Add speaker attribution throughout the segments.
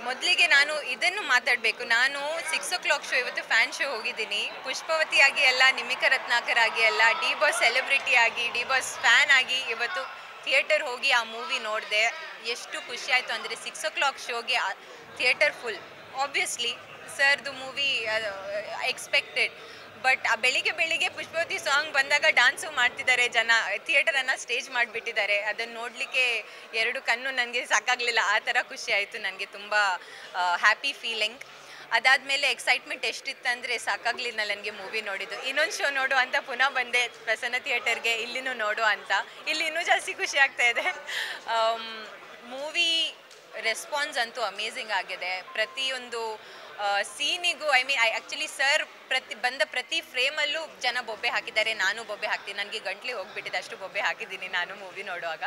Speaker 1: ಮೊದಲಿಗೆ ನಾನು ಇದನ್ನು ಮಾತಾಡಬೇಕು ನಾನು ಸಿಕ್ಸ್ ಓ ಕ್ಲಾಕ್ ಶೋ ಇವತ್ತು ಫ್ಯಾನ್ ಶೋ ಹೋಗಿದ್ದೀನಿ ಪುಷ್ಪವತಿ ಆಗಿ ಅಲ್ಲ ನಿಮಿಕ ರತ್ನಾಕರ್ ಆಗಿ ಅಲ್ಲ ಡಿ ಬಾಸ್ ಸೆಲೆಬ್ರಿಟಿ ಆಗಿ ಡಿ ಬಾಸ್ ಫ್ಯಾನ್ ಆಗಿ ಇವತ್ತು ಥಿಯೇಟರ್ ಹೋಗಿ ಆ ಮೂವಿ ನೋಡಿದೆ ಎಷ್ಟು ಖುಷಿ ಆಯಿತು ಅಂದರೆ ಸಿಕ್ಸ್ ಓ ಕ್ಲಾಕ್ ಶೋಗೆ ಥಿಯೇಟರ್ ಫುಲ್ ಆಬ್ವಿಯಸ್ಲಿ ಸರ್ದು ಮೂವಿ ಎಕ್ಸ್ಪೆಕ್ಟೆಡ್ ಬಟ್ ಆ ಬೆಳಿಗ್ಗೆ ಬೆಳಿಗ್ಗೆ ಪುಷ್ಪವತಿ ಸಾಂಗ್ ಬಂದಾಗ ಡಾನ್ಸು ಮಾಡ್ತಿದ್ದಾರೆ ಜನ ಥಿಯೇಟರನ್ನು ಸ್ಟೇಜ್ ಮಾಡಿಬಿಟ್ಟಿದ್ದಾರೆ ಅದನ್ನು ನೋಡಲಿಕ್ಕೆ ಎರಡು ಕಣ್ಣು ನನಗೆ ಸಾಕಾಗಲಿಲ್ಲ ಆ ಥರ ಖುಷಿ ಆಯಿತು ನನಗೆ ತುಂಬ ಹ್ಯಾಪಿ ಫೀಲಿಂಗ್ ಅದಾದಮೇಲೆ ಎಕ್ಸೈಟ್ಮೆಂಟ್ ಎಷ್ಟಿತ್ತಂದರೆ ಸಾಕಾಗ್ಲಿಲ್ಲ ನನಗೆ ಮೂವಿ ನೋಡಿದ್ದು ಇನ್ನೊಂದು ಶೋ ನೋಡು ಅಂತ ಪುನಃ ಬಂದೆ ಪ್ರಸನ್ನ ಥಿಯೇಟರ್ಗೆ ಇಲ್ಲಿನೂ ನೋಡು ಅಂತ ಇಲ್ಲಿ ಇನ್ನೂ ಜಾಸ್ತಿ ಖುಷಿ ಆಗ್ತಾ ಇದೆ ಮೂವಿ ರೆಸ್ಪಾನ್ಸ್ ಅಂತೂ ಅಮೇಝಿಂಗ್ ಆಗಿದೆ ಪ್ರತಿಯೊಂದು ಸೀನಿಗೂ I mean I actually sir ಪ್ರತಿ ಬಂದ ಪ್ರತಿ ಫ್ರೇಮಲ್ಲೂ ಜನ ಬೊಬ್ಬೆ ಹಾಕಿದ್ದಾರೆ ನಾನು ಬೊಬ್ಬೆ ಹಾಕ್ತೀನಿ ನನಗೆ ಗಂಟ್ಲಿ ಹೋಗ್ಬಿಟ್ಟಿದೆ ಅಷ್ಟು ಬೊಬ್ಬೆ ಹಾಕಿದ್ದೀನಿ ನಾನು ಮೂವಿ ನೋಡುವಾಗ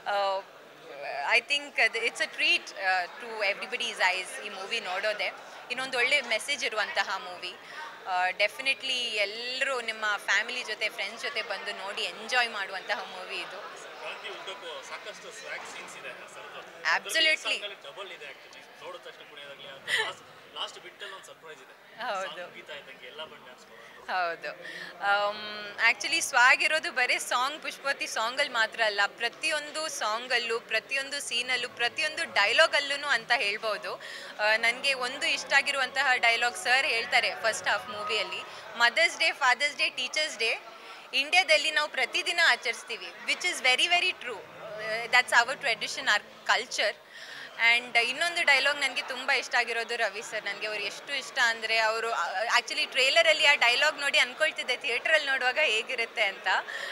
Speaker 1: I think it's a treat to everybody's eyes ಈ ಮೂವಿ ನೋಡೋದೆ ಇನ್ನೊಂದು ಒಳ್ಳೆ ಮೆಸೇಜ್ ಇರುವಂತಹ ಮೂವಿ ಡೆಫಿನೆಟ್ಲಿ ಎಲ್ಲರೂ ನಿಮ್ಮ ಫ್ಯಾಮಿಲಿ ಜೊತೆ ಫ್ರೆಂಡ್ಸ್ ಜೊತೆ ಬಂದು ನೋಡಿ ಎಂಜಾಯ್ ಮಾಡುವಂತಹ ಮೂವಿ ಇದು
Speaker 2: ಕ್ರಾಂತಿ ಉದ್ದಕ್ಕೂ ಸಾಕಷ್ಟು ಸ್ವ್ಯಾಗ್ ಸೀನ್ಸ್ ಇದೆ
Speaker 1: Absolutely.
Speaker 2: ಡಬಲ್ ಇದೆ ಆಕ್ಚುಲಿ ನೋಡಿದ ತಕ್ಷಣ ಕುಣಿಯೋದಾಗ್ಲಿ ಲಾಸ್ಟ್ ಬಿಟ್ಟಲ್ಲಿ ಒಂದು ಸರ್ಪ್ರೈಸ್ ಇದೆ
Speaker 1: ಹೌದು.
Speaker 2: Song ಮುಗೀತಾ ಇದ್ದಂಗೆ ಎಲ್ಲ ಬಂದು ಡ್ಯಾನ್ಸ್ ಮಾಡೋದು
Speaker 1: ಹೌದು ಆ್ಯಕ್ಚುಲಿ ಸ್ವಾಗ್ ಇರೋದು ಬರೀ ಸಾಂಗ್ ಪುಷ್ಪವತಿ ಸಾಂಗಲ್ಲಿ ಮಾತ್ರ ಅಲ್ಲ ಪ್ರತಿಯೊಂದು ಸಾಂಗಲ್ಲೂ ಪ್ರತಿಯೊಂದು ಸೀನಲ್ಲೂ ಪ್ರತಿಯೊಂದು ಡೈಲಾಗಲ್ಲೂ ಅಂತ ಹೇಳ್ಬೋದು ನನಗೆ ಒಂದು ಇಷ್ಟ ಆಗಿರುವಂತಹ ಡೈಲಾಗ್ ಸರ್ ಹೇಳ್ತಾರೆ ಫಸ್ಟ್ ಹಾಫ್ ಮೂವಿಯಲ್ಲಿ mother's day father's day teachers' day ಇಂಡಿಯಾದಲ್ಲಿ ನಾವು ಪ್ರತಿದಿನ ಆಚರಿಸ್ತೀವಿ which is very very true that's our tradition are culture and ಇನ್ನೊಂದು ಡೈಲಾಗ್ ನನಗೆ ತುಂಬ ಇಷ್ಟ ಆಗಿರೋದು ರವಿ ಸರ್ ನನಗೆ ಅವ್ರು ಎಷ್ಟು ಇಷ್ಟ ಅಂದರೆ ಅವರು ಆ್ಯಕ್ಚುಲಿ ಟ್ರೇಲರಲ್ಲಿ ಆ ಡೈಲಾಗ್ ನೋಡಿ ಅಂದ್ಕೊಳ್ತಿದ್ದೆ ಥಿಯೇಟ್ರಲ್ಲಿ ನೋಡುವಾಗ ಹೇಗಿರುತ್ತೆ ಅಂತ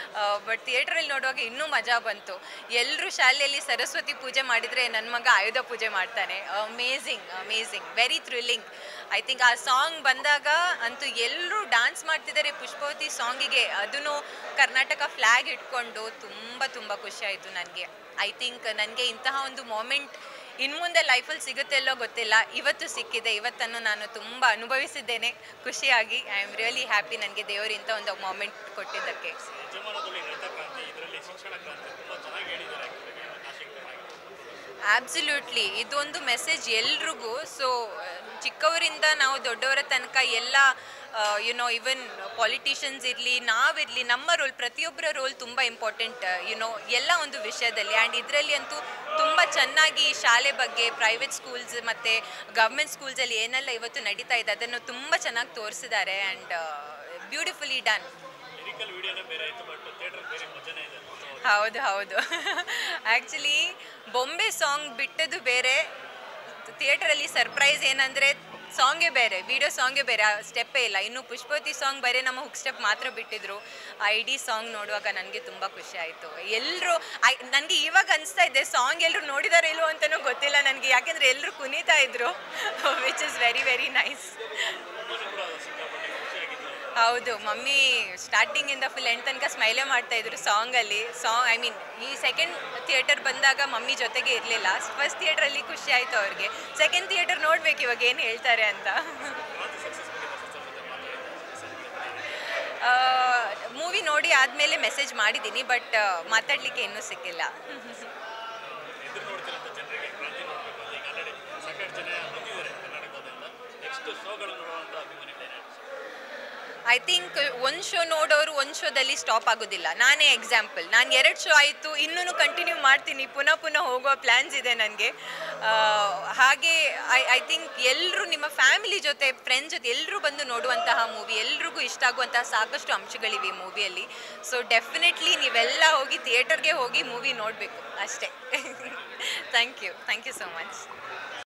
Speaker 1: ಬಟ್ ಥಿಯೇಟ್ರಲ್ಲಿ ನೋಡುವಾಗ ಇನ್ನೂ ಮಜಾ ಬಂತು ಎಲ್ಲರೂ ಶಾಲೆಯಲ್ಲಿ ಸರಸ್ವತಿ ಪೂಜೆ ಮಾಡಿದರೆ ನನ್ನ ಮಗ ಆಯುಧ ಪೂಜೆ ಮಾಡ್ತಾನೆ amazing amazing very thrilling I think ಆ ಸಾಂಗ್ ಬಂದಾಗ ಅಂತೂ ಎಲ್ಲರೂ ಡ್ಯಾನ್ಸ್ ಮಾಡ್ತಿದ್ದಾರೆ ಪುಷ್ಪವತಿ ಸಾಂಗಿಗೆ ಅದನ್ನು ಕರ್ನಾಟಕ ಫ್ಲ್ಯಾಗ್ ಇಟ್ಕೊಂಡು ತುಂಬ ತುಂಬ ಖುಷಿ ಆಯಿತು ನನಗೆ ಐ ಥಿಂಕ್ ನನಗೆ ಇಂತಹ ಒಂದು ಮೊಮೆಂಟ್ ಇನ್ನು ಮುಂದೆ ಲೈಫಲ್ಲಿ ಸಿಗುತ್ತೆಲ್ಲೋ ಗೊತ್ತಿಲ್ಲ ಇವತ್ತು ಸಿಕ್ಕಿದೆ ಇವತ್ತನ್ನು ನಾನು ತುಂಬ ಅನುಭವಿಸಿದ್ದೇನೆ ಖುಷಿಯಾಗಿ ಐ ಆಮ್ ರಿಯಲಿ ಹ್ಯಾಪಿ ನನಗೆ ದೇವರು ಇಂಥ ಒಂದು ಮೊಮೆಂಟ್ ಕೊಟ್ಟಿದ್ದಕ್ಕೆ
Speaker 2: ಯಜಮಾನದಲ್ಲಿ ರೈತ ಕ್ರಾಂತಿ ಇದರಲ್ಲಿ ಶಿಕ್ಷಣ ಕ್ರಾಂತಿ ತುಂಬ ಚೆನ್ನಾಗಿ ಹೇಳಿದ್ದಾರೆ ಆ್ಯಕ್ಚುಲಿ ನಾಶಿಕರು
Speaker 1: ಆಬ್ಸಲ್ಯೂಟ್ಲಿ ಇದೊಂದು ಮೆಸೇಜ್ ಎಲ್ರಿಗೂ ಸೊ ಚಿಕ್ಕವರಿಂದ ನಾವು ದೊಡ್ಡವರ ತನಕ ಎಲ್ಲ ಯುನೋ ಇವನ್ ಪಾಲಿಟಿಷಿಯನ್ಸ್ ಇರಲಿ ನಾವಿರಲಿ ನಮ್ಮ ರೋಲ್ ಪ್ರತಿಯೊಬ್ಬರ ರೋಲ್ ತುಂಬ ಇಂಪಾರ್ಟೆಂಟ್ ಯುನೋ ಎಲ್ಲ ಒಂದು ವಿಷಯದಲ್ಲಿ ಆ್ಯಂಡ್ ಇದರಲ್ಲಿ ಅಂತೂ ತುಂಬ ಚೆನ್ನಾಗಿ ಶಾಲೆ ಬಗ್ಗೆ ಪ್ರೈವೇಟ್ ಸ್ಕೂಲ್ಸ್ ಮತ್ತು ಗೌರ್ಮೆಂಟ್ ಸ್ಕೂಲ್ಸಲ್ಲಿ ಏನೆಲ್ಲ ಇವತ್ತು ನಡೀತಾ ಇದೆ ಅದನ್ನು ತುಂಬ ಚೆನ್ನಾಗಿ ತೋರಿಸಿದ್ದಾರೆ ಆ್ಯಂಡ್ ಬ್ಯೂಟಿಫುಲಿ ಡನ್
Speaker 2: ಲಿರಿಕಲ್ ವಿಡಿಯೋನೇ ಬೇರೆ ಆಯಿತು ಬಟ್ ಥಿಯೇಟರ್ ಬೇರೆ ಮಜಾನೇ ಇದೆ
Speaker 1: ಹೌದು ಹೌದು ಆ್ಯಕ್ಚುಲಿ ಬೊಂಬೆ ಸಾಂಗ್ ಬಿಟ್ಟದ್ದು ಬೇರೆ ಥಿಯೇಟರಲ್ಲಿ ಸರ್ಪ್ರೈಸ್ ಏನಂದರೆ ಸಾಂಗೇ ಬೇರೆ ವಿಡಿಯೋ ಸಾಂಗೇ ಬೇರೆ ಆ ಸ್ಟೆಪ್ಪೇ ಇಲ್ಲ ಇನ್ನು ಪುಷ್ಪವತಿ ಸಾಂಗ್ ಬರೀ ನಮ್ಮ ಹುಕ್ ಸ್ಟೆಪ್ ಮಾತ್ರ ಬಿಟ್ಟಿದ್ರು ಆ ಇಡೀ ಸಾಂಗ್ ನೋಡುವಾಗ ನನಗೆ ತುಂಬ ಖುಷಿ ಆಯಿತು ಎಲ್ಲರೂ ಐ ನನಗೆ ಇವಾಗ ಅನಿಸ್ತಾ ಇದೆ ಸಾಂಗ್ ಎಲ್ಲರೂ ನೋಡಿದಾರೋ ಇಲ್ವೋ ಅಂತಲೂ ಗೊತ್ತಿಲ್ಲ ನನಗೆ ಯಾಕೆಂದರೆ ಎಲ್ಲರೂ ಕುಣಿತಾ ಇದ್ರು which is very very nice
Speaker 2: ತುಂಬಾನೇ ಕೂಡ ಸಿಕ್ಕಾಪಟ್ಟೆ ಖುಷಿಯಾಗಿದ್ದು
Speaker 1: ಹೌದು ಮಮ್ಮಿ ಸ್ಟಾರ್ಟಿಂಗಿಂದ ಫುಲ್ ಎಂಡ್ ತನಕ ಸ್ಮೈಲೇ ಮಾಡ್ತಾ ಇದ್ರು ಸಾಂಗಲ್ಲಿ ಸಾಂಗ್ ಐ ಮೀನ್ ಈ ಸೆಕೆಂಡ್ ಥಿಯೇಟರ್ ಬಂದಾಗ ಮಮ್ಮಿ ಜೊತೆಗೆ ಇರಲಿಲ್ಲ ಫಸ್ಟ್ ಥಿಯೇಟ್ರಲ್ಲಿ ಖುಷಿ ಆಯಿತು ಅವ್ರಿಗೆ ಸೆಕೆಂಡ್ ಥಿಯೇಟರ್ ನೋಡ್ಬೇಕು ಇವಾಗ ಏನು ಹೇಳ್ತಾರೆ ಅಂತ
Speaker 2: ಕ್ರಾಂತಿ ಸಕ್ಸಸ್ ಬಗ್ಗೆ ಸರ್ ಜೊತೆ ಮಾತಾಡಿದ್ದೆ
Speaker 1: ಮೂವಿ ನೋಡಿ ಆದಮೇಲೆ ಮೆಸೇಜ್ ಮಾಡಿದ್ದೀನಿ ಬಟ್ ಮಾತಾಡಲಿಕ್ಕೆ ಇನ್ನೂ ಸಿಕ್ಕಿಲ್ಲ
Speaker 2: ಎದುರು ನೋಡ್ತಿರೋಂಥ ಜನರಿಗೆ ಕ್ರಾಂತಿ ನೋಡಬೇಕು ಅಂತ ಈಗ ಆಲ್ರೆಡಿ ಸಾಕಷ್ಟು ಜನ ಬಂದಿದ್ದಾರೆ ಕರ್ನಾಟಕದಿಂದ ನೆಕ್ಸ್ಟ್ ಶೋಗಳು ನೋಡುವಂಥ ಅಭಿಮಾನಿಗಳೇನು
Speaker 1: ಐ ಥಿಂಕ್ ಒಂದು ಶೋ ನೋಡೋರು ಒಂದು ಶೋದಲ್ಲಿ ಸ್ಟಾಪ್ ಆಗೋದಿಲ್ಲ ನಾನೇ ಎಕ್ಸಾಂಪಲ್ ನಾನು ಎರಡು ಶೋ ಆಯಿತು ಇನ್ನೂ ಕಂಟಿನ್ಯೂ ಮಾಡ್ತೀನಿ ಪುನಃ ಪುನಃ ಹೋಗೋ ಪ್ಲ್ಯಾನ್ಸ್ ಇದೆ ನನಗೆ ಹಾಗೆ ಐ ಐ ಥಿಂಕ್ ಎಲ್ಲರೂ ನಿಮ್ಮ ಫ್ಯಾಮಿಲಿ ಜೊತೆ ಫ್ರೆಂಡ್ಸ್ ಜೊತೆ ಎಲ್ಲರೂ ಬಂದು ನೋಡುವಂತಹ ಮೂವಿ ಎಲ್ರಿಗೂ ಇಷ್ಟ ಆಗುವಂತಹ ಸಾಕಷ್ಟು ಅಂಶಗಳಿವೆ ಈ ಮೂವಿಯಲ್ಲಿ ಸೊ ಡೆಫಿನೆಟ್ಲಿ ನೀವೆಲ್ಲ ಹೋಗಿ ಥಿಯೇಟರ್ಗೆ ಹೋಗಿ ಮೂವಿ ನೋಡಬೇಕು ಅಷ್ಟೇ thank you thank you so much